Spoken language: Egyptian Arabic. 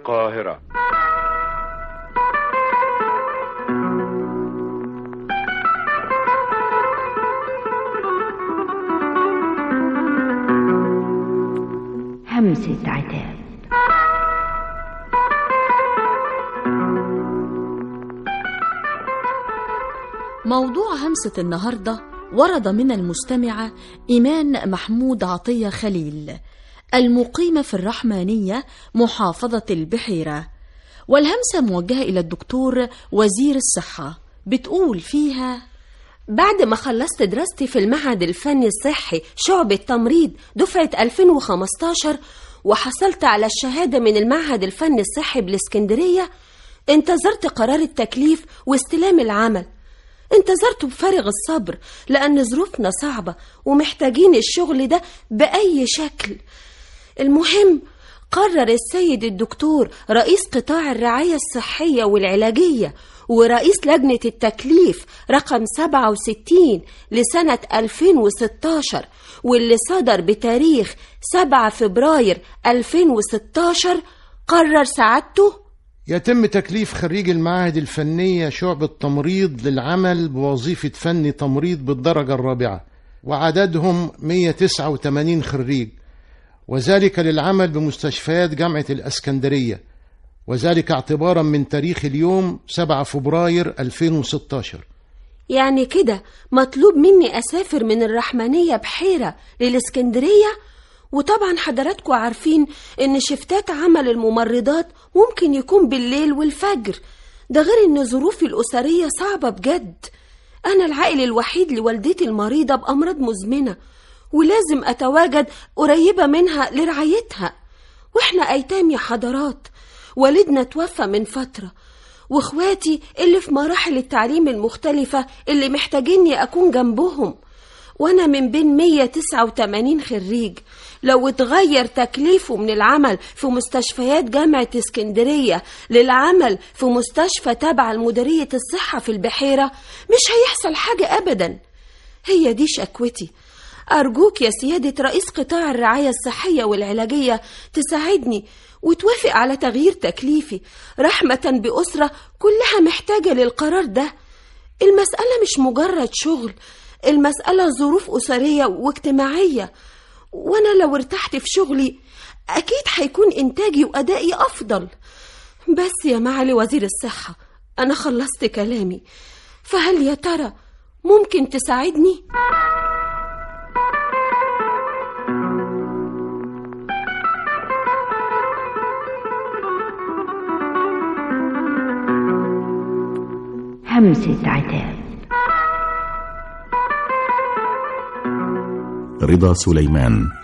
القاهرة همسة عتاب موضوع همسة النهاردة ورد من المستمعة إيمان محمود عطية خليل المقيمة في الرحمانية محافظة البحيرة والهمسة موجهة إلى الدكتور وزير الصحة بتقول فيها بعد ما خلصت دراستي في المعهد الفني الصحي شعبة تمريض دفعة 2015 وحصلت على الشهادة من المعهد الفني الصحي بالإسكندرية انتظرت قرار التكليف واستلام العمل انتظرت بفارغ الصبر لأن ظروفنا صعبة ومحتاجين الشغل ده بأي شكل المهم قرر السيد الدكتور رئيس قطاع الرعاية الصحية والعلاجية ورئيس لجنة التكليف رقم 67 لسنة 2016 واللي صدر بتاريخ 7 فبراير 2016 قرر سعادته يتم تكليف خريج المعاهد الفنية شعبة تمريض للعمل بوظيفة فني تمريض بالدرجة الرابعة وعددهم 189 خريج وذلك للعمل بمستشفيات جامعة الأسكندرية وذلك اعتبارا من تاريخ اليوم 7 فبراير 2016 يعني كده مطلوب مني أسافر من الرحمنية بحيرة للإسكندرية وطبعا حضراتكم عارفين إن شفتات عمل الممرضات ممكن يكون بالليل والفجر ده غير إن ظروفي الأسرية صعبة بجد أنا العائل الوحيد لوالدتي المريضة بأمراض مزمنة ولازم أتواجد قريبة منها لرعايتها وإحنا أيتام يا حضرات والدنا توفى من فترة واخواتي اللي في مراحل التعليم المختلفة اللي محتاجيني أكون جنبهم وأنا من بين 189 خريج لو اتغير تكليفه من العمل في مستشفيات جامعة اسكندرية للعمل في مستشفى تابعة لمديرية الصحة في البحيرة مش هيحصل حاجة أبدا هي دي شكوتي أرجوك يا سيادة رئيس قطاع الرعاية الصحية والعلاجية تساعدني وتوافق على تغيير تكليفي رحمة بأسرة كلها محتاجة للقرار ده المسألة مش مجرد شغل المسألة ظروف أسرية واجتماعية وأنا لو ارتحت في شغلي أكيد هيكون إنتاجي وأدائي أفضل بس يا معالي وزير الصحة أنا خلصت كلامي فهل يا ترى ممكن تساعدني؟ همسة عتاب رضا سليمان